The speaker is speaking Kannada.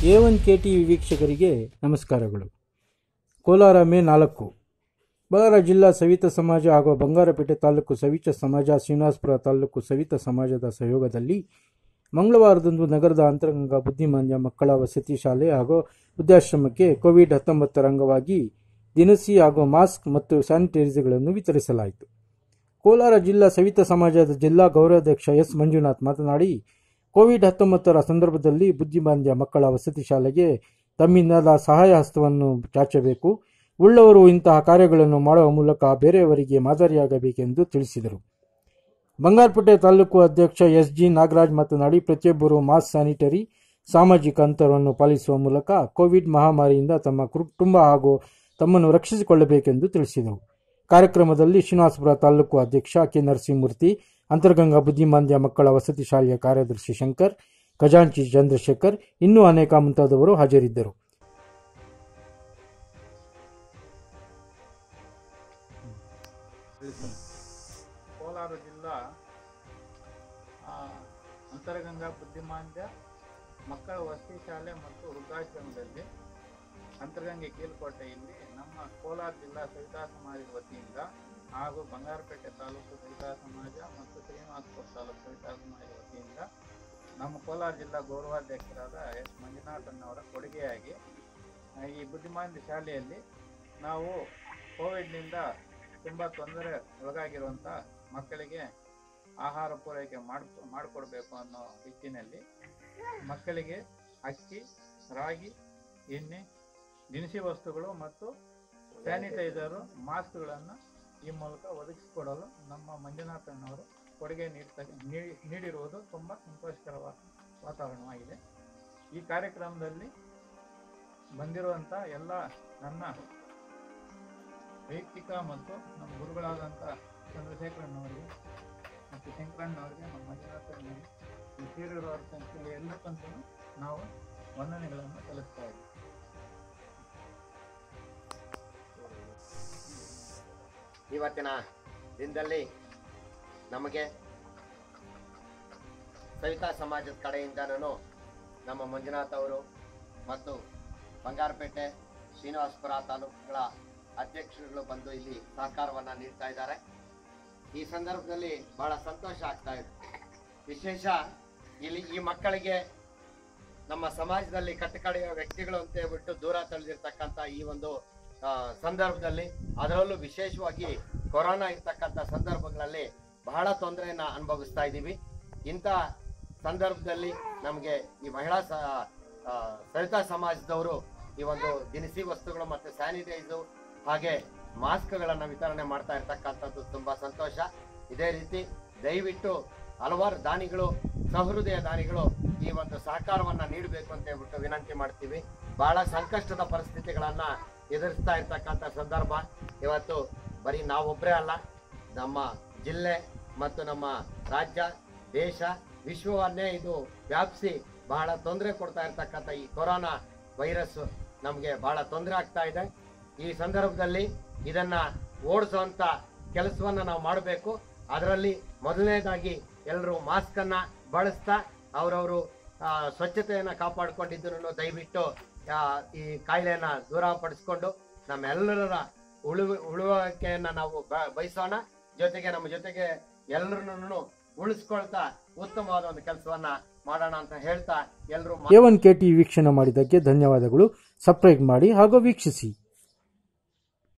ಎ ಒನ್ ಕೆ ಟಿ ವೀಕ್ಷಕರಿಗೆ ನಮಸ್ಕಾರಗಳು ಕೋಲಾರ ಮೇ ನಾಲ್ಕು ಕೋಲಾರ ಜಿಲ್ಲಾ ಸವಿತ ಸಮಾಜ ಹಾಗೂ ಬಂಗಾರಪೇಟೆ ತಾಲೂಕು ಸವಿತ ಸಮಾಜ ಶ್ರೀನಿವಾಸಪುರ ತಾಲೂಕು ಸವಿತ ಸಮಾಜದ ಸಹಯೋಗದಲ್ಲಿ ಮಂಗಳವಾರದಂದು ನಗರದ ಅಂತರಂಗ ಬುದ್ಧಿಮಾಂದ್ಯ ಮಕ್ಕಳ ವಸತಿ ಶಾಲೆ ಹಾಗೂ ವೃದ್ಧಾಶ್ರಮಕ್ಕೆ ಕೋವಿಡ್ ಹತ್ತೊಂಬತ್ತರ ಅಂಗವಾಗಿ ದಿನಸಿ ಹಾಗೂ ಮಾಸ್ಕ್ ಮತ್ತು ಸ್ಯಾನಿಟೈಸರ್ಗಳನ್ನು ವಿತರಿಸಲಾಯಿತು ಕೋಲಾರ ಜಿಲ್ಲಾ ಸವಿತ ಸಮಾಜದ ಜಿಲ್ಲಾ ಗೌರವಾಧ್ಯಕ್ಷ ಎಸ್ ಮಂಜುನಾಥ್ ಮಾತನಾಡಿ ಕೋವಿಡ್ ಹತ್ತೊಂಬತ್ತರ ಸಂದರ್ಭದಲ್ಲಿ ಬುದ್ಧಿಮಾಂದ್ಯ ಮಕ್ಕಳ ವಸತಿ ಶಾಲೆಗೆ ತಮ್ಮಿಂದ ಸಹಾಯ ಹಸ್ತವನ್ನು ಚಾಚಬೇಕು ಉಳ್ಳವರು ಇಂತಹ ಕಾರ್ಯಗಳನ್ನು ಮಾಡುವ ಮೂಲಕ ಬೇರೆಯವರಿಗೆ ಮಾದರಿಯಾಗಬೇಕೆಂದು ತಿಳಿಸಿದರು ಬಂಗಾರಪೇಟೆ ತಾಲೂಕು ಅಧ್ಯಕ್ಷ ಎಸ್ ಜಿ ನಾಗರಾಜ್ ಮಾತನಾಡಿ ಪ್ರತಿಯೊಬ್ಬರು ಮಾಸ್ಕ್ ಸ್ಯಾನಿಟರಿ ಸಾಮಾಜಿಕ ಅಂತರವನ್ನು ಪಾಲಿಸುವ ಮೂಲಕ ಕೋವಿಡ್ ಮಹಾಮಾರಿಯಿಂದ ತಮ್ಮ ಕುಟುಂಬ ಹಾಗೂ ತಮ್ಮನ್ನು ರಕ್ಷಿಸಿಕೊಳ್ಳಬೇಕೆಂದು ತಿಳಿಸಿದರು ಕಾರ್ಯಕ್ರಮದಲ್ಲಿ ಶ್ರೀನಿವಾಸಪುರ ತಾಲೂಕು ಅಧ್ಯಕ್ಷ ಕೆ ನರಸಿಂಹಮೂರ್ತಿ ಅಂತರ್ಗಂಗಾ ಬುದ್ಧಿಮಾಂದ್ಯ ಮಕ್ಕಳ ವಸತಿ ಶಾಲೆಯ ಕಾರ್ಯದರ್ಶಿ ಶಂಕರ್ ಖಜಾಂಚಿ ಚಂದ್ರಶೇಖರ್ ಇನ್ನೂ ಅನೇಕ ಮುಂತಾದವರು ಹಾಜರಿದ್ದರು ಕೋಲಾರ ಜಿಲ್ಲಾ ಆ, ಅಂತರಗಂಗಾ ಬುದ್ಧಿಮಾಂದ್ಯ ಮಕ್ಕಳ ವಸತಿ ಶಾಲೆ ಮತ್ತು ವೃದ್ಧಾಶ್ರಮದಲ್ಲಿ ಅಂತರಗಂಗೆ ಕೀಲ್ಕೋಟೆಯಲ್ಲಿ ನಮ್ಮ ಕೋಲಾರ ಜಿಲ್ಲಾ ಸವಿತಾ ಸಮಾಜದ ವತಿಯಿಂದ ಹಾಗೂ ಬಂಗಾರಪೇಟೆ ತಾಲೂಕು ಸವಿತಾ ಸಮಾಜ ಮತ್ತು ಶ್ರೀನಿವಾಸಪುರ ತಾಲೂಕು ಸವಿತಾ ಸಮಾಜದ ವತಿಯಿಂದ ನಮ್ಮ ಕೋಲಾರ ಜಿಲ್ಲಾ ಗೌರವಾಧ್ಯಕ್ಷರಾದ ಎಸ್ ಮಂಜುನಾಥನ್ನವರ ಕೊಡುಗೆಯಾಗಿ ಆ, ಈ ಬುದ್ಧಿಮಾಂದ್ಯ ಶಾಲೆಯಲ್ಲಿ ನಾವು ಕೋವಿಡ್ನಿಂದ ತುಂಬ ತೊಂದರೆ ಒಳಗಾಗಿರುವಂಥ ಮಕ್ಕಳಿಗೆ ಆಹಾರ ಪೂರೈಕೆ ಮಾಡ್ ಮಾಡಿಕೊಡ್ಬೇಕು ಅನ್ನೋ ನಿಟ್ಟಿನಲ್ಲಿ ಮಕ್ಕಳಿಗೆ ಅಕ್ಕಿ ರಾಗಿ ಎಣ್ಣೆ ದಿನಸಿ ವಸ್ತುಗಳು ಮತ್ತು ಸ್ಯಾನಿಟೈಸರು ಮಾಸ್ಕ್ಗಳನ್ನು ಈ ಮೂಲಕ ಒದಗಿಸಿಕೊಡಲು ನಮ್ಮ ಮಂಜುನಾಥಣ್ಣವರು ಕೊಡುಗೆ ನೀಡ್ತ ನೀಡಿ- ನೀಡಿರುವುದು ತುಂಬ ಸಂತೋಷಕರವಾದ ವಾತಾವರಣವಾಗಿದೆ ಈ ಕಾರ್ಯಕ್ರಮದಲ್ಲಿ ಬಂದಿರುವಂಥ ಎಲ್ಲ ನನ್ನ ವೈಯಕ್ತಿಕ ಮತ್ತು ನಮ್ಮ ಗುರುಗಳಾದಂಥ ಚಂದ್ರಶೇಖರಣ್ಣವರಿಗೆ ಮತ್ತು ಶಂಕರಣ್ಣವರಿಗೆ ನಮ್ಮ ಮಂಜುನಾಥಣ್ಣವರಿಗೆ ಈ ಸೇರಿರುವವರ ಸಂಖ್ಯೆಯಲ್ಲಿ ಎಲ್ಲಕ್ಕಂತೂ ನಾವು ವಂದನೆಗಳನ್ನು ಸಲ್ಲಿಸ್ತಾ ಇದ್ದೀವಿ ಇವತ್ತಿನ ದಿನದಲ್ಲಿ ನಮಗೆ ಸವಿತಾ ಸಮಾಜದ ಕಡೆಯಿಂದನೂ ನಮ್ಮ ಮಂಜುನಾಥ್ ಅವರು ಮತ್ತು ಬಂಗಾರಪೇಟೆ ಶ್ರೀನಿವಾಸಪುರ ತಾಲೂಕುಗಳ ಅಧ್ಯಕ್ಷರುಗಳು ಬಂದು ಇಲ್ಲಿ ಸಹಕಾರವನ್ನು ನೀಡ್ತಾ ಇದ್ದಾರೆ ಈ ಸಂದರ್ಭದಲ್ಲಿ ಬಹಳ ಸಂತೋಷ ಆಗ್ತಾ ಇದೆ ವಿಶೇಷ ಇಲ್ಲಿ ಈ ಮಕ್ಕಳಿಗೆ ನಮ್ಮ ಸಮಾಜದಲ್ಲಿ ಕಟ್ಟಕಡೆಯ ವ್ಯಕ್ತಿಗಳು ಅಂತ ಹೇಳ್ಬಿಟ್ಟು ದೂರ ತಳ್ಳಿರ್ತಕ್ಕಂಥ ಈ ಒಂದು ಆ, ಸಂದರ್ಭದಲ್ಲಿ ಅದರಲ್ಲೂ ವಿಶೇಷವಾಗಿ ಕೊರೋನಾ ಇರ್ತಕ್ಕಂಥ ಸಂದರ್ಭಗಳಲ್ಲಿ ಬಹಳ ತೊಂದರೆಯನ್ನ ಅನುಭವಿಸ್ತಾ ಇದ್ದೀವಿ ಇಂಥ ಸಂದರ್ಭದಲ್ಲಿ ನಮಗೆ ಈ ಮಹಿಳಾ ಸ ಆ, ಸವಿತಾ ಸಮಾಜದವರು ಈ ಒಂದು ದಿನಸಿ ವಸ್ತುಗಳು ಮತ್ತು ಸ್ಯಾನಿಟೈಸು ಹಾಗೆ ಮಾಸ್ಕ್ಗಳನ್ನು ವಿತರಣೆ ಮಾಡ್ತಾ ಇರ್ತಕ್ಕಂಥದ್ದು ತುಂಬಾ ಸಂತೋಷ ಇದೇ ರೀತಿ ದಯವಿಟ್ಟು ಹಲವಾರು ದಾನಿಗಳು ಸಹೃದಯ ದಾನಿಗಳು ಈ ಒಂದು ಸಹಕಾರವನ್ನ ನೀಡಬೇಕು ಅಂತ ಹೇಳ್ಬಿಟ್ಟು ವಿನಂತಿ ಮಾಡ್ತೀವಿ ಬಹಳ ಸಂಕಷ್ಟದ ಪರಿಸ್ಥಿತಿಗಳನ್ನ ಎದುರಿಸ್ತಾ ಇರ್ತಕ್ಕಂಥ ಸಂದರ್ಭ ಇವತ್ತು ಬರೀ ನಾವೊಬ್ಬರೇ ಅಲ್ಲ ನಮ್ಮ ಜಿಲ್ಲೆ ಮತ್ತು ನಮ್ಮ ರಾಜ್ಯ ದೇಶ ವಿಶ್ವವನ್ನೇ ಇದು ವ್ಯಾಪಿಸಿ ಬಹಳ ತೊಂದರೆ ಕೊಡ್ತಾ ಇರ್ತಕ್ಕಂಥ ಈ ಕೊರೋನಾ ವೈರಸ್ ನಮಗೆ ಬಹಳ ತೊಂದರೆ ಆಗ್ತಾ ಇದೆ ಈ ಸಂದರ್ಭದಲ್ಲಿ ಇದನ್ನ ಓಡಿಸುವಂತ ಕೆಲಸವನ್ನ ನಾವು ಮಾಡಬೇಕು ಅದರಲ್ಲಿ ಮೊದಲನೇದಾಗಿ ಎಲ್ಲರೂ ಮಾಸ್ಕ್ ಅನ್ನ ಬಳಸ್ತಾ ಅವರವರು ಸ್ವಚ್ಛತೆಯನ್ನ ಕಾಪಾಡಿಕೊಂಡಿದ್ದನ್ನು ದಯವಿಟ್ಟು ಆ, ಈ ಕಾಯಿಲೆಯನ್ನ ದೂರಪಡಿಸ್ಕೊಂಡು ನಮ್ಮೆಲ್ಲರ ಉಳುವ ಉಳುವಿಕೆಯನ್ನ ನಾವು ಬ- ಬಯಸೋಣ ಜೊತೆಗೆ ನಮ್ಮ ಜೊತೆಗೆ ಎಲ್ಲರನ್ನು ಉಳಿಸ್ಕೊಳ್ತಾ ಉತ್ತಮವಾದ ಒಂದು ಕೆಲಸವನ್ನ ಮಾಡೋಣ ಅಂತ ಹೇಳ್ತಾ ಎಲ್ಲರೂ ಎ ಒನ್ ಕೆ ಟಿ ವೀಕ್ಷಣೆ ಮಾಡಿದ್ದಕ್ಕೆ ಧನ್ಯವಾದಗಳು ಸಬ್ಸ್ಕ್ರೈಬ್ ಮಾಡಿ ಹಾಗೂ ವೀಕ್ಷಿಸಿ